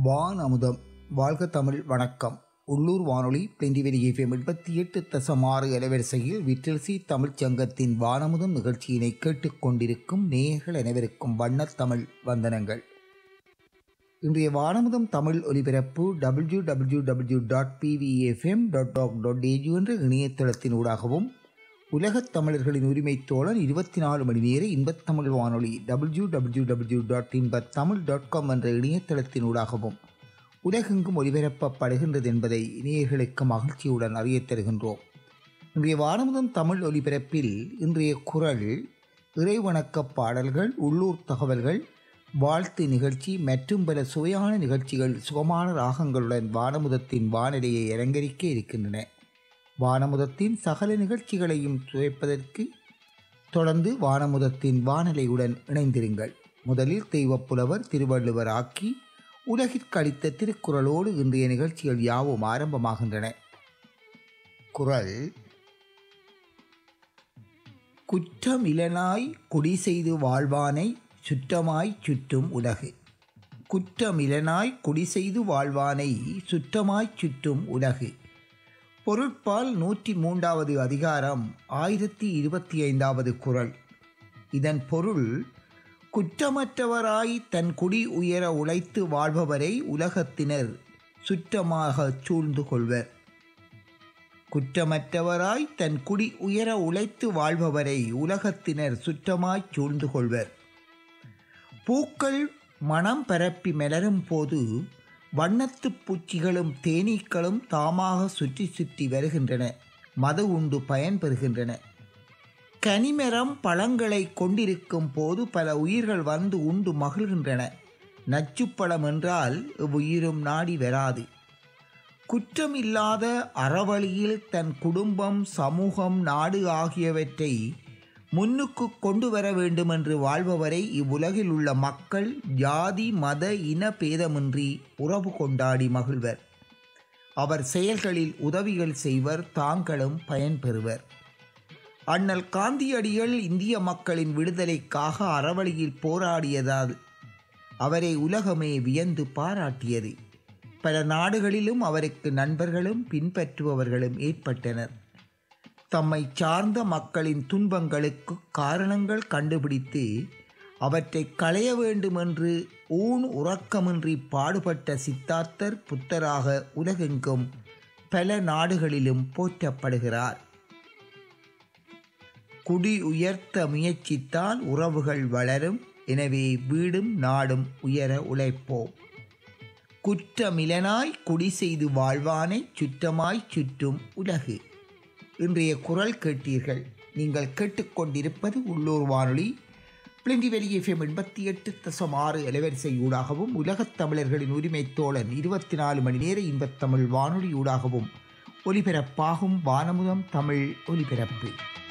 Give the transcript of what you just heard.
வான் அமுதம் வாழ்க தமிழ் வணக்கம் உள்ளூர் வானொலி பிளெண்டிவெளி எஃப்எம் எண்பத்தி எட்டு தசம் ஆறு அலைவரிசையில் விட்டல்சி தமிழ்ச் சங்கத்தின் வானமுதம் நிகழ்ச்சியினை கேட்டுக்கொண்டிருக்கும் நேயர்கள் அனைவருக்கும் வண்ணத் தமிழ் வந்தனங்கள் இன்றைய வானமுதம் தமிழ் ஒலிபரப்பு W W W dot PVFM dot doc dot edu என்ற இணையதளத்தின் ஊடாகவும் உலகத் தமிழர்களின் உரிமை தோழன் இருபத்தி நாலு மணி நேர இன்பத்தமிழ் வானொலி டபிள்யூ டபிள்யூ டபிள்யூ டாட் இன்பத் தமிழ் டாட் காம் என்ற இணையதளத்தின் ஊடாகவும் உலகெங்கும் ஒலிபரப்பப்படுகின்றது என்பதை இணையர்களுக்கு மகிழ்ச்சியுடன் அறியத் தருகின்றோம் இன்றைய வானமுதம் தமிழ் ஒலிபரப்பில் இன்றைய குரல் இறைவணக்க பாடல்கள் உள்ளூர் தகவல்கள் வாழ்த்து நிகழ்ச்சி மற்றும் பல சுவையான நிகழ்ச்சிகள் சுகமான ராகங்களுடன் வானமுதத்தின் வானிலையை அலங்கரிக்க இருக்கின்றன வானமுதத்தின் சகல நிகழ்ச்சிகளையும் சுவைப்பதற்கு தொடர்ந்து வானமுதத்தின் வானிலையுடன் இணைந்திருங்கள் முதலில் தெய்வப்புலவர் திருவள்ளுவர் ஆக்கி உலகிற்களித்த திருக்குறளோடு இன்றைய நிகழ்ச்சிகள் யாவும் ஆரம்பமாகின்றன குரல் குற்றம் இலனாய் குடி செய்து வாழ்வானை சுற்றமாய் சுற்றும் உலகு குற்றமிலனாய் குடி செய்து வாழ்வானை சுற்றமாய் சுற்றும் உலகு பொருட்பால் நூற்றி மூன்றாவது அதிகாரம் ஆயிரத்தி இருபத்தி ஐந்தாவது குரல் இதன் பொருள் குற்றமற்றவராய் தன் குடி உயர உழைத்து வாழ்பவரை உலகத்தினர் சுற்றமாக சூழ்ந்து கொள்வர் குற்றமற்றவராய் தன் குடி உயர உழைத்து வாழ்பவரை உலகத்தினர் சுற்றமாய் சூழ்ந்து கொள்வர் பூக்கள் மனம் பரப்பி மலரும் போது வண்ணத்து பூச்சிகளும் தேனீக்களும் தாமாக சுற்றி சுற்றி வருகின்றன மது உண்டு பயன் பெறுகின்றன கனிமரம் பழங்களை கொண்டிருக்கும் போது பல உயிர்கள் வந்து உண்டு மகிழ்கின்றன நச்சுப்பழம் என்றால் இவ்வுயிரும் நாடி வராது குற்றமில்லாத அறவழியில் தன் குடும்பம் சமூகம் நாடு ஆகியவற்றை முன்னுக்கு கொண்டு வர வேண்டும் என்று வாழ்பவரை இவ்வுலகில் உள்ள மக்கள் ஜாதி மத இன பேதமின்றி உறவு கொண்டாடி மகிழ்வர் அவர் செயல்களில் உதவிகள் செய்வர் தாங்களும் பயன்பெறுவர் அண்ணல் காந்தியடிகள் இந்திய மக்களின் விடுதலைக்காக அறவழியில் போராடியதால் அவரை உலகமே வியந்து பாராட்டியது பல நாடுகளிலும் அவருக்கு நண்பர்களும் பின்பற்றுபவர்களும் ஏற்பட்டனர் தம்மை சார்ந்த மக்களின் துன்பங்களுக்கு காரணங்கள் கண்டுபிடித்து அவற்றை களைய வேண்டுமென்று ஊன் உறக்கமின்றி பாடுபட்ட சித்தார்த்தர் புத்தராக உலகெங்கும் பல நாடுகளிலும் போற்றப்படுகிறார் குடி உயர்த்த முயற்சித்தால் உறவுகள் வளரும் எனவே வீடும் நாடும் உயர உழைப்போம் குற்றமிலனாய் குடி செய்து வாழ்வானை சுற்றமாய் சுற்றும் உலகு இன்றைய குரல் கேட்டீர்கள் நீங்கள் கேட்டுக்கொண்டிருப்பது உள்ளூர் வானொலி பிளிண்டி வெளி எஃப்எம் எண்பத்தி எட்டு தசம் ஆறு அலைவரிசை ஊடாகவும் உலகத் தமிழர்களின் உரிமை தோழன் இருபத்தி நாலு மணி நேர இன்பத்தமிழ் வானொலி ஊடாகவும் ஒலிபரப்பாகும் வானமுதம் தமிழ் ஒலிபரப்பு